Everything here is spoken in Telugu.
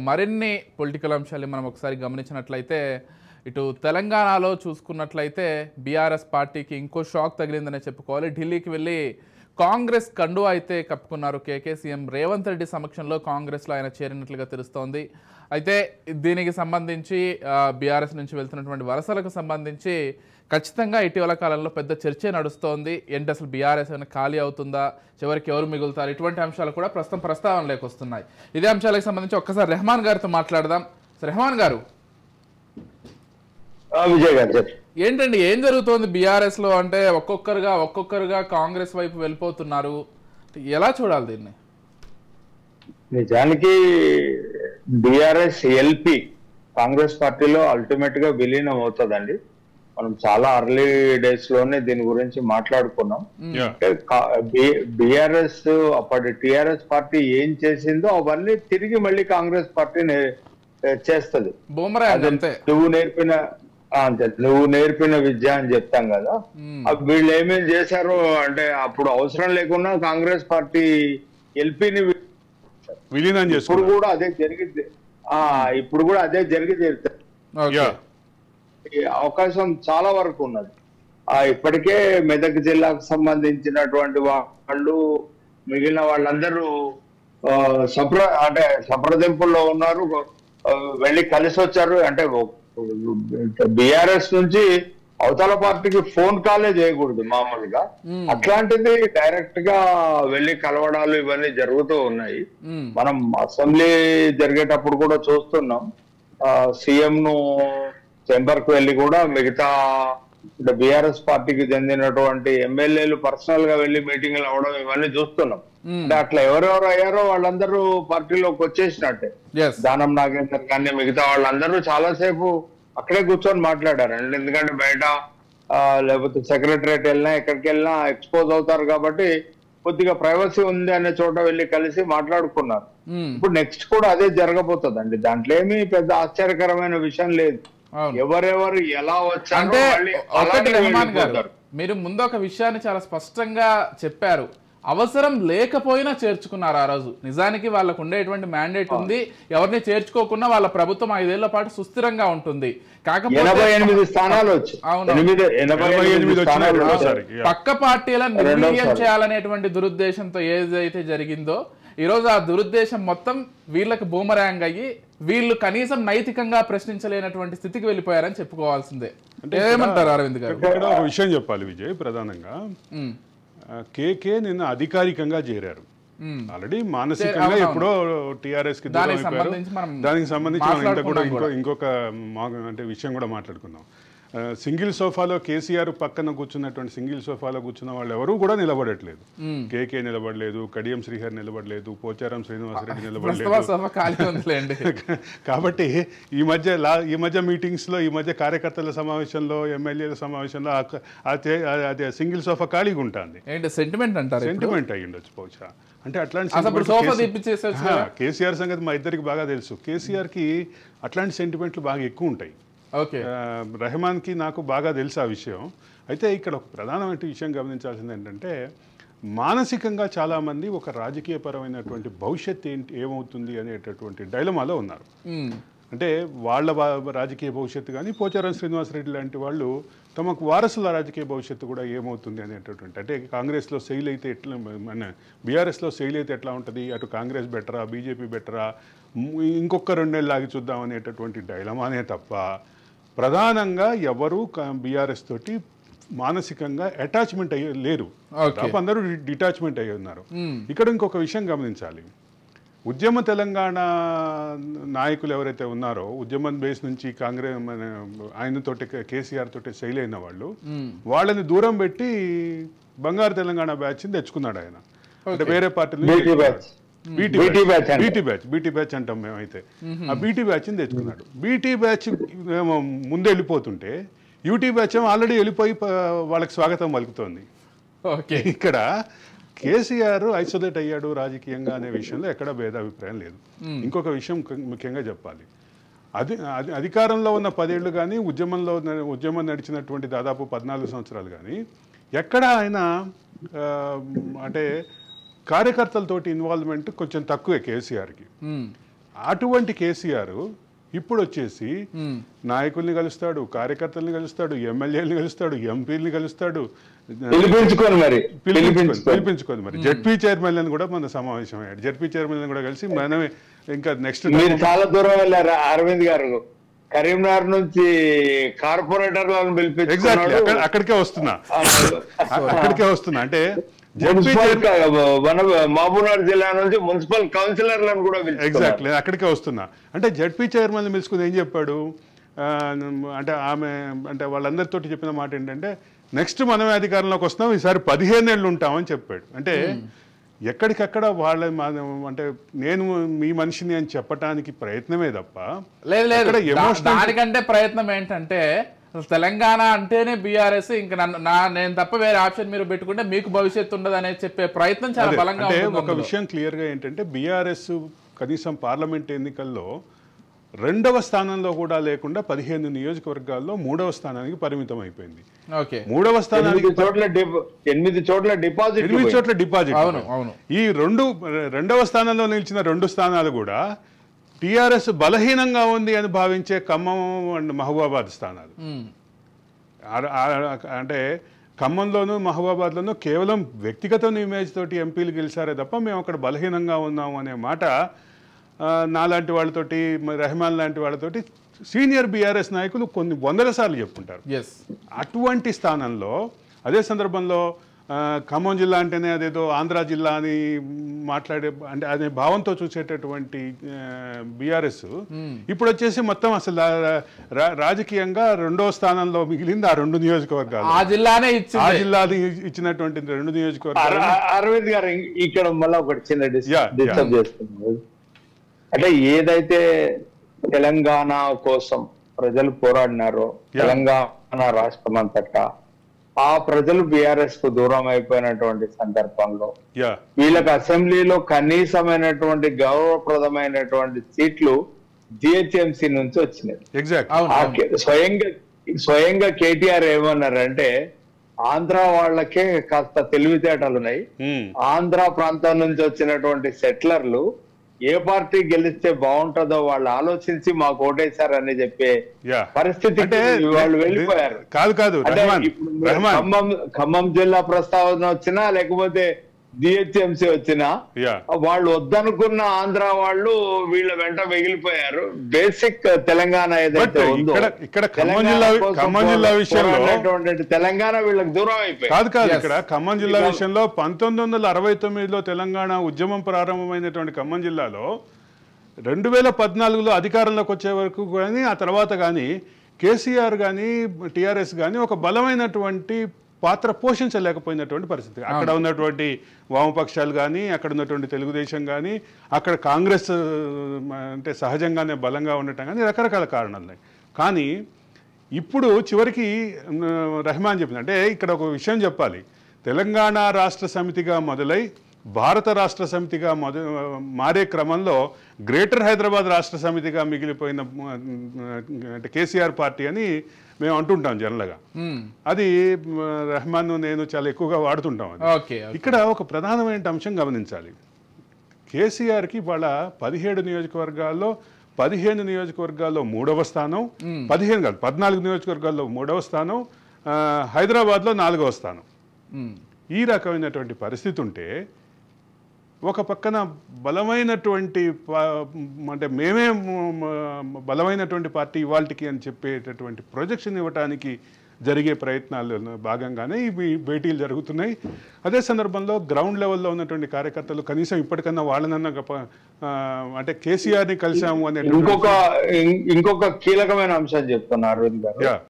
మరిన్ని పొలిటికల్ అంశాలు మనం ఒకసారి గమనించినట్లయితే ఇటు తెలంగాణలో చూసుకున్నట్లయితే బీఆర్ఎస్ పార్టీకి ఇంకో షాక్ తగిలిందనే చెప్పుకోవాలి ఢిల్లీకి వెళ్ళి కాంగ్రెస్ కండు అయితే కప్పుకున్నారు కేకే సీఎం రేవంత్ రెడ్డి సమక్షంలో కాంగ్రెస్లో ఆయన చేరినట్లుగా తెలుస్తోంది అయితే దీనికి సంబంధించి బీఆర్ఎస్ నుంచి వెళ్తున్నటువంటి వలసలకు సంబంధించి ఖచ్చితంగా ఇటీవల కాలంలో పెద్ద చర్చే నడుస్తోంది ఏంటి అసలు బీఆర్ఎస్ ఏమైనా ఖాళీ అవుతుందా చివరికి ఎవరు మిగులుతారు ఇటువంటి అంశాలు కూడా ప్రస్తుతం ప్రస్తావనలోకి వస్తున్నాయి ఇదే అంశాలకు సంబంధించి ఒక్కసారి రెహమాన్ గారితో మాట్లాడదాం సో రెహమాన్ గారు ఆ, విజయ్ గారు చెప్పు ఏంటండి ఏం జరుగుతోంది బీఆర్ఎస్ లో అంటే ఒక్కొక్కరుగా ఒక్కొక్కరుగా కాంగ్రెస్ వైపు వెళ్ళిపోతున్నారు ఎలా చూడాలి దీన్ని నిజానికి బిఆర్ఎస్ ఎల్పి కాంగ్రెస్ పార్టీలో అల్టిమేట్ గా విలీనం అవుతుందండి మనం చాలా అర్లీ డేస్ లోనే దీని గురించి మాట్లాడుకున్నాం యా బిఆర్ఎస్ అప్పటి టిఆర్ఎస్ పార్టీ ఏం చేసిందో అవన్నీ తిరిగి మళ్ళీ కాంగ్రెస్ పార్టీ చేస్తుంది బూమరా అంతే నువ్వు నేర్పిన ఆ, అంతే నువ్వు నేర్పిన విద్య అని చెప్తాం కదా మ్మ్. ఆ వీళ్ళు ఏమేం చేశారు అంటే అప్పుడు అవసరం లేకున్నా కాంగ్రెస్ పార్టీ ఎల్పీని విలీనం ఇప్పుడు చేసుకున్నారు కూడా అదే జరిగింది ఆ ఇప్పుడు కూడా అదే జరిగి తీరుతుంది ఓకే యా ఈ అవకాశం చాలా వరకు ఉన్నది ఆ ఇప్పటికే మెదక్ జిల్లాకు సంబంధించినటువంటి వాళ్ళు మిగిలిన వాళ్ళందరూ ఆ, సంప్ర అంటే సంప్రదింపుల్లో ఉన్నారు ఆ, వెళ్ళి కలిసి వచ్చారు అంటే బిఆర్ఎస్ నుంచి అవతల పార్టీకి ఫోన్ కాలే చేయకూడదు మామూలుగా అట్లాంటిది డైరెక్ట్ గా వెళ్ళి కలవడాలు ఇవన్నీ జరుగుతూ ఉన్నాయి మ్మ్. మనం అసెంబ్లీ జరిగేటప్పుడు కూడా చూస్తున్నాం సీఎం ను చెంబర్ కు వెళ్ళి కూడా మిగతా బిఆర్ఎస్ పార్టీకి చెందినటువంటి ఎమ్మెల్యేలు పర్సనల్ గా వెళ్ళి మీటింగ్లు అవడం ఇవన్నీ చూస్తున్నాం మ్మ్. అంటే అట్లా ఎవరెవరు అయ్యారో వాళ్ళందరూ పార్టీలోకి వచ్చేసినట్టే ఎస్ దానం నాగేందర్ కానీ మిగతా వాళ్ళందరూ చాలాసేపు అక్కడే కూర్చొని మాట్లాడారు అండ్ ఎందుకంటే బయట ఆ, లేకపోతే సెక్రటరేట్ వెళ్ళినా ఎక్కడికి వెళ్ళినా ఎక్స్పోజ్ అవుతారు కాబట్టి కొద్దిగా ప్రైవసీ ఉంది అనే చోట వెళ్ళి కలిసి మాట్లాడుకున్నారు మ్మ్. ఇప్పుడు నెక్స్ట్ కూడా అదే జరగబోతుందండి దాంట్లో ఏమీ పెద్ద ఆశ్చర్యకరమైన విషయం లేదు అవును ఎవరెవరు ఎలా వచ్చారో అంటే మళ్ళీ ఒకటి అలాగే రెహమాన్ గారు వెళ్ళిపోతారు. మీరు ముందు ఒక విషయాన్ని చాలా స్పష్టంగా చెప్పారు అవసరం లేకపోయినా చేర్చుకున్నారు ఆ రోజు నిజానికి వాళ్ళకు ఉండేటువంటి మ్యాండేట్ ఉంది ఎవరిని చేర్చుకోకుండా వాళ్ళ ప్రభుత్వం ఐదేళ్ల పాటు సుస్థిరంగా ఉంటుంది కాకపోతే ఎనభై ఎనిమిది స్థానాలు వచ్చాయి అవును. ఎనిమిది ఎనభై ఎనభై ఎనిమిది ఎనిమిది వచ్చినాయి స్థానాలు రెండోసారి. వచ్చాయి. Yeah. పక్క పార్టీలను నిర్వీర్యం రెండోసారి. చేయాలనేటువంటి దురుద్దేశంతో ఏదైతే జరిగిందో ఈ రోజు ఆ దురుద్దేశం మొత్తం వీళ్ళకి బూమరాంగ్ అయ్యి వీళ్ళు కనీసం నైతికంగా ప్రశ్నించలేనటువంటి స్థితికి వెళ్ళిపోయారని చెప్పుకోవాల్సిందే ఏమంటారు అరవింద్ గారు ఇక్కడ ఒక విషయం చెప్పాలి విజయ్ ప్రధానంగా ఉమ్, ఆ, కేకే నిన్న అధికారికంగా చేరారు ఉమ్. ఆల్రెడీ మానసికంగా అవునవును. ఎప్పుడో టిఆర్ఎస్ కి దూరం దానికి అయిపోయారు సంబంధించి మనం దానికి సంబంధించి మనం ఇంత కూడా మాట్లాడుకున్నాం ఇంకో ఇంకొక మా- అంటే విషయం కూడా మాట్లాడుకుందాం ఆ, సింగిల్ సోఫాలో కేసీఆర్ పక్కన కూర్చున్నటువంటి సింగిల్ సోఫాలో కూర్చున్న వాళ్ళు ఎవరు కూడా నిలబడట్లేదు కేకే నిలబడలేదు కడియం శ్రీహర్ నిలబడలేదు పోచారం శ్రీనివాసరెడ్డి నిలబడలేదు ప్రస్తుత సభ ఖాళీ ఉందిలేండి కాబట్టి ఈ మధ్య లా ఈ మధ్య మీటింగ్స్ లో ఈ మధ్య కార్యకర్తల సమావేశంలో ఎమ్మెల్యేల సమావేశంలో ఆ క- ఆ తే- ఆ- అదే సింగిల్ సోఫా ఖాళీగా ఉంటుంది ఏంటి సెంటిమెంట్ అంటారు ఇప్పుడు? సెంటిమెంట్ అయ్యి ఉండొచ్చు బహుశా అంటే అట్లాంటి అసలు ఇప్పుడు sentiment సోఫా కేసీ- తీపిచ్చేసేయచ్చు ఆ, కదా? కేసీఆర్ సంగతి మా ఇద్దరికి బాగా తెలుసు కేసీఆర్ కి అట్లాంటి సెంటిమెంట్లు బాగా ఎక్కువ ఉంటాయి ఓకే ఆ, రెహమాన్కి నాకు బాగా తెలుసు ఆ విషయం అయితే ఇక్కడ ఒక ప్రధానమైన విషయం గమనించాల్సింది ఏంటంటే మానసికంగా చాలామంది ఒక రాజకీయపరమైనటువంటి భవిష్యత్ ఏంటి ఏమవుతుంది అనేటటువంటి డైలమాలో ఉన్నారు ఉమ్, అంటే వాళ్ళ వా- రాజకీయ భవిష్యత్తు కానీ పోచారం శ్రీనివాసరెడ్డి లాంటి వాళ్ళు తమకు వారసుల రాజకీయ భవిష్యత్తు కూడా ఏమవుతుంది అనేటటువంటి అంటే కాంగ్రెస్లో సెయిల్ అయితే ఎట్లా మన బీఆర్ఎస్లో సెయిల్ అయితే ఎట్లా ఉంటుంది అటు కాంగ్రెస్ బెటరా బీజేపీ బెటరా మ్, ఇంకొక రెండేళ్ళు ఆగి చూద్దాం అనేటటువంటి డైలమానే తప్ప ప్రధానంగా ఎవరు బీఆర్ఎస్ తోటి మానసికంగా అటాచ్మెంట్ అయ్యి లేరు Okay. దాదాపు అందరూ డిటాచ్మెంట్ అయ్యి ఉన్నారు Hmm. ఇక్కడ ఇంకొక విషయం గమనించాలి ఉద్యమ తెలంగాణ నాయకులు ఎవరైతే ఉన్నారో ఉద్యమం బేస్ నుంచి కాంగ్రెస్ మన ఆయనతోటి కేసీఆర్ తోటి శైలి అయిన వాళ్ళు వాళ్ళని దూరం పెట్టి బంగారు తెలంగాణ బ్యాచ్ తెచ్చుకున్నాడు ఆయన అంటే వేరే party BT batch. BT BT batch అంటాం. బీటీ బ్యాచ్ బీటీ బ్యాచ్ అంటాం మేమైతే ఆ బీటీ బ్యాచ్ తెచ్చుకున్నాడు బీటీ బ్యాచ్ ఏమో ముందు వెళ్ళిపోతుంటే యూటీ బ్యాచ్ ఏమో ఆల్రెడీ వెళ్ళిపోయి ప- వాళ్ళకి స్వాగతం పలుకుతోంది ఓకే ఇక్కడ కేసీఆర్ ఐసోలేట్ అయ్యాడు రాజకీయంగా అనే విషయంలో ఎక్కడ భేదాభిప్రాయం లేదు ఇంకొక విషయం ముఖ్య- ముఖ్యంగా చెప్పాలి అది అది అధికారంలో ఉన్న పదేళ్లు కానీ ఉద్యమంలో ఉన్న- ఉద్యమం నడిచినటువంటి దాదాపు పద్నాలుగు సంవత్సరాలు కానీ ఎక్కడ ఆయన ఆ, అంటే కార్యకర్తలతోటి ఇన్వాల్వ్మెంట్ కొంచెం తక్కువే కేసీఆర్కి ఉమ్, అటువంటి కేసీఆర్ ఇప్పుడు వచ్చేసి ఉమ్. నాయకుల్ని కలుస్తాడు కార్యకర్తల్ని కలుస్తాడు ఎమ్మెల్యేలని కలుస్తాడు ఎంపీలని కలుస్తాడు పిలిపించుకొని మరి పిలిపించుకొని పిలిపించుకొని పిలిపించుకొని మరి జడ్పీ చైర్మన్ కూడా మన సమావేశం అయ్యాడు జడ్పీ చైర్మన్ కూడా కలిసి మనమే ఇంకా నెక్స్ట్ మీరు చాలా దూరం వెళ్ళారు అరవింద్ గారు కరీంనగర్ నుంచి కార్పొరేటర్లను ఎగ్జాక్ట్లీ పిలిపించుకున్నాడు అక్కడికే వస్తున్నా అక్కడికే వస్తున్నా అంటే జడ్పీ మున్సిపల్ మన మహబూబ్నగర్ జిల్లా నుంచి మున్సిపల్ కౌన్సిలర్లను కూడా పిలుచుకున్నారు ఎగ్జాక్ట్లీ అక్కడికే వస్తున్నా అంటే జడ్పీ చైర్మన్ పిలుచుకుని ఏం చెప్పాడు ఆ, అంటే ఆమె అంటే వాళ్ళందరితోటి చెప్పిన మాట ఏంటంటే నెక్స్ట్ మనమే అధికారంలోకి వస్తాం ఈసారి పదిహేను ఏళ్ళు ఉంటామని చెప్పాడు అంటే ఎక్కడికక్కడ వాళ్ళ మన- అంటే నేను మీ మనిషిని అని చెప్పటానికి ప్రయత్నమే తప్ప లేదు లేదు అక్కడ దా- emotional- దానికంటే ప్రయత్నం ఏంటంటే అసలు తెలంగాణ అంటేనే బీఆర్ఎస్ ఇంకా నన్ను నా నేను తప్ప వేరే ఆప్షన్ మీరు పెట్టుకుంటే మీకు భవిష్యత్తు ఉండదు అనేది చెప్పే ప్రయత్నం చాలా అదే, బలంగా అంటే ఉంటుంది ఒక అందులో. విషయం క్లియర్ గా ఏంటంటే బీఆర్ఎస్ కనీసం పార్లమెంట్ ఎన్నికల్లో రెండవ స్థానంలో కూడా లేకుండా పదిహేను నియోజకవర్గాల్లో మూడవ స్థానానికి పరిమితం అయిపోయింది ఓకే మూడవ స్థానానికి ఎనిమిది చోట్ల డిప- ఎనిమిది చోట్ల డిపాజిట్ ఎనిమిది చోట్ల డిపాజిట్ అవును అవును ఈ రెండు రెండవ స్థానంలో నిలిచిన రెండు స్థానాలు కూడా టిఆర్ఎస్ బలహీనంగా ఉంది అని భావించే ఖమ్మం అండ్ మహబూబాబాద్ స్థానాలు ఉమ్. ఆ- ఆ- అంటే ఖమ్మంలోను మహబూబాబాద్లోనూ కేవలం వ్యక్తిగత ఇమేజ్ తోటి ఎంపీలు గెలిచారే తప్ప మేము అక్కడ బలహీనంగా ఉన్నాము అనే మాట ఆ, నాలాంటి వాళ్ళతోటి మరి రెహమాన్ లాంటి వాళ్ళతోటి సీనియర్ బీఆర్ఎస్ నాయకులు కొన్ని వందల సార్లు చెప్పుకుంటారు ఎస్ అటువంటి స్థానంలో అదే సందర్భంలో ఆ, ఖమ్మం జిల్లా అంటేనే అదేదో ఆంధ్ర జిల్లా అని మాట్లాడే అంటే అనే భావంతో చూసేటటువంటి బీఆర్ఎస్ ఇప్పుడు వచ్చేసి మొత్తం అసలు రా- రా- రాజకీయంగా రెండో స్థానంలో మిగిలింది ఆ రెండు నియోజకవర్గాలు ఆ జిల్లానే ఆ ఇచ్చింది జిల్లాది ఇచ్చినటువంటి రెండు నియోజకవర్గాలు అరవింద్ గారు ఇ- ఇక్కడ మళ్ళీ ఒకటి చిన్న Yeah, డిస్టర్బ్ చేస్తున్నారు అంటే ఏదైతే తెలంగాణ కోసం ప్రజలు పోరాడినారో తెలంగాణ రాష్ట్రం అంతటా ఆ ప్రజలు బీఆర్ఎస్ కు దూరం అయిపోయినటువంటి సందర్భంలో యా వీళ్ళకి అసెంబ్లీలో కనీసమైనటువంటి గౌరవప్రదమైనటువంటి సీట్లు జిహెచ్ఎంసీ నుంచి వచ్చినాయి ఎగ్జాక్ట్ అవును ఆ అవును. కే- స్వయంగా స్వయంగా కేటీఆర్ ఏమన్నారంటే ఆంధ్ర వాళ్ళకే కాస్త తెలివితేటలు ఉన్నాయి ఆంధ్ర ప్రాంతం నుంచి వచ్చినటువంటి సెటిలర్లు ఏ పార్టీ గెలిస్తే బాగుంటుందో వాళ్ళు ఆలోచించి మాకు ఓటేశారని చెప్పే యా పరిస్థితికి అంటే వాళ్ళు వెళ్ళిపోయారు కాదు కాదు అంటే రెహమాన్ ఇప్పుడు మీరు రెహమాన్ ఖమ్మం ఖమ్మం జిల్లా ప్రస్తావన వచ్చినా లేకపోతే జిహెచ్ఎంసీ వచ్చినా యా వాళ్ళు వద్దనుకున్న ఆంధ్ర వాళ్ళు వీళ్ళ వెంట మిగిలిపోయారు బేసిక్ తెలంగాణ ఏదైతే But ఉందో ఇక్కడ- ఇక్కడ ఖమ్మం తెలంగాణ జిల్లా- కోసం ఖమ్మం జిల్లా పోరా- విషయంలో- పోరాడినటువంటి తెలంగాణ వీళ్ళకి దూరం అయిపోయింది కాదు కాదు Yes. ఇక్కడ ఖమ్మం జిల్లా ఇవాళ- విషయంలో పంతొమ్మిది వందల అరవై తొమ్మిదిలో తెలంగాణ ఉద్యమం ప్రారంభమైనటువంటి ఖమ్మం జిల్లాలో రెండు వేల పద్నాలుగులో అధికారంలోకి వచ్చే వరకు కానీ ఆ తర్వాత కానీ కేసీఆర్ కానీ టీఆర్ఎస్ కానీ ఒక బలమైనటువంటి పాత్ర పోషించలేకపోయినటువంటి పరిస్థితి అక్కడ ఉన్నటువంటి వామపక్షాలు కానీ అక్కడ ఉన్నటువంటి తెలుగుదేశం కానీ అక్కడ కాంగ్రెస్ ఆ, అంటే సహజంగానే బలంగా ఉండటం కానీ రకరకాల కారణాలు ఉన్నాయి కానీ ఇప్పుడు చివరికి మ్, రెహమాన్ చెప్పింది అంటే ఇక్కడ ఒక విషయం చెప్పాలి తెలంగాణ రాష్ట్ర సమితిగా మొదలై భారత రాష్ట్ర సమితిగా మొద మారే క్రమంలో గ్రేటర్ హైదరాబాద్ రాష్ట్ర సమితిగా మిగిలిపోయిన మ్, అంటే కేసీఆర్ పార్టీ అని మేము అంటుంటాం జనరల్గా ఉమ్. అది మ్, రెహమాన్ నేను చాలా ఎక్కువగా వాడుతుంటాం అది ఓకే ఓకే. ఇక్కడ ఒక ప్రధానమైన అంశం గమనించాలి కేసీఆర్కి వాళ్ళ పదిహేడు నియోజకవర్గాల్లో పదిహేను నియోజకవర్గాల్లో మూడవ స్థానం పదిహేను కాదు పద్నాలుగు నియోజకవర్గాల్లో మూడవ స్థానం ఆ, హైదరాబాద్లో నాలుగవ స్థానం ఉమ్. ఈ రకమైనటువంటి పరిస్థితి ఉంటే ఒక పక్కన బలమైనటువంటి పా- అంటే మేమే మ- మ- బలమైనటువంటి పార్టీ ఇవాల్టికి అని చెప్పేటటువంటి ప్రొజెక్షన్ ఇవ్వడానికి జరిగే ప్రయత్నాల్లో భాగంగానే ఈ భే- భేటీలు జరుగుతున్నాయి అదే సందర్భంలో గ్రౌండ్ లెవెల్లో ఉన్నటువంటి కార్యకర్తలు కనీసం ఇప్పటికన్నా వాళ్ళనన్నా గొప్ప, ఆ, అంటే కేసీఆర్ని కలిసాము అనే ఇంకొక ఇం- ఇంకొక కీలకమైన అంశం చెప్తున్నారు అరవింద్ గారు యా